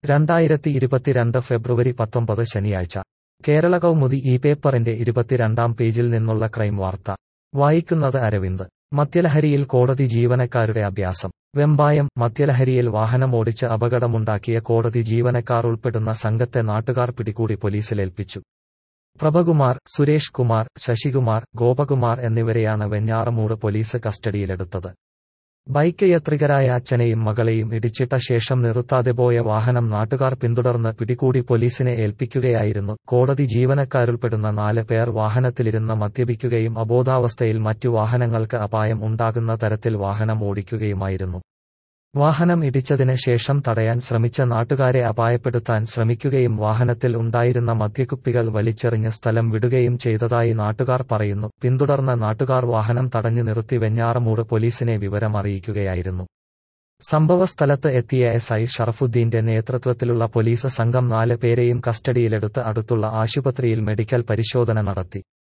രണ്ടായിരത്തി ഇരുപത്തിരണ്ട് ഫെബ്രുവരി പത്തൊമ്പത് ശനിയാഴ്ച കേരള കൗമുദി ഈ പേപ്പറിന്റെ ഇരുപത്തിരണ്ടാം പേജിൽ നിന്നുള്ള ക്രൈം വാർത്ത വായിക്കുന്നത് അരവിന്ദ് മദ്യലഹരിയിൽ കോടതി ജീവനക്കാരുടെ അഭ്യാസം വെമ്പായം മദ്യലഹരിയിൽ വാഹനമോടിച്ച് അപകടമുണ്ടാക്കിയ കോടതി ജീവനക്കാർ ഉൾപ്പെടുന്ന സംഘത്തെ നാട്ടുകാർ പിടികൂടി പോലീസിലേൽപ്പിച്ചു പ്രഭകുമാർ സുരേഷ് കുമാർ ശശികുമാർ ഗോപകുമാർ എന്നിവരെയാണ് വെഞ്ഞാറമൂട് പോലീസ് കസ്റ്റഡിയിലെടുത്തത് ബൈക്ക് യാത്രികരായ അച്ഛനെയും മകളെയും ഇടിച്ചിട്ട ശേഷം നിർത്താതെ പോയ വാഹനം നാട്ടുകാർ പിന്തുടർന്ന് പിടികൂടി പോലീസിനെ ഏൽപ്പിക്കുകയായിരുന്നു കോടതി ജീവനക്കാരുൾപ്പെടുന്ന നാല് പേർ വാഹനത്തിലിരുന്ന് മദ്യപിക്കുകയും അബോധാവസ്ഥയിൽ മറ്റു വാഹനങ്ങൾക്ക് അപായം ഉണ്ടാകുന്ന തരത്തിൽ വാഹനം ഓടിക്കുകയുമായിരുന്നു വാഹനം ഇടിച്ചതിന് ശേഷം തടയാൻ ശ്രമിച്ച നാട്ടുകാരെ അപായപ്പെടുത്താൻ ശ്രമിക്കുകയും വാഹനത്തിൽ ഉണ്ടായിരുന്ന മദ്യക്കുപ്പികൾ വലിച്ചെറിഞ്ഞ് സ്ഥലം വിടുകയും ചെയ്തതായി നാട്ടുകാർ പറയുന്നു പിന്തുടർന്ന നാട്ടുകാർ വാഹനം തടഞ്ഞു നിർത്തി വെഞ്ഞാറമൂട് പോലീസിനെ വിവരം അറിയിക്കുകയായിരുന്നു സംഭവസ്ഥലത്ത് എത്തിയ എസ് ഐ ഷറഫുദ്ദീന്റെ നേതൃത്വത്തിലുള്ള പോലീസ് സംഘം നാല് പേരെയും കസ്റ്റഡിയിലെടുത്ത് അടുത്തുള്ള ആശുപത്രിയിൽ മെഡിക്കൽ പരിശോധന നടത്തി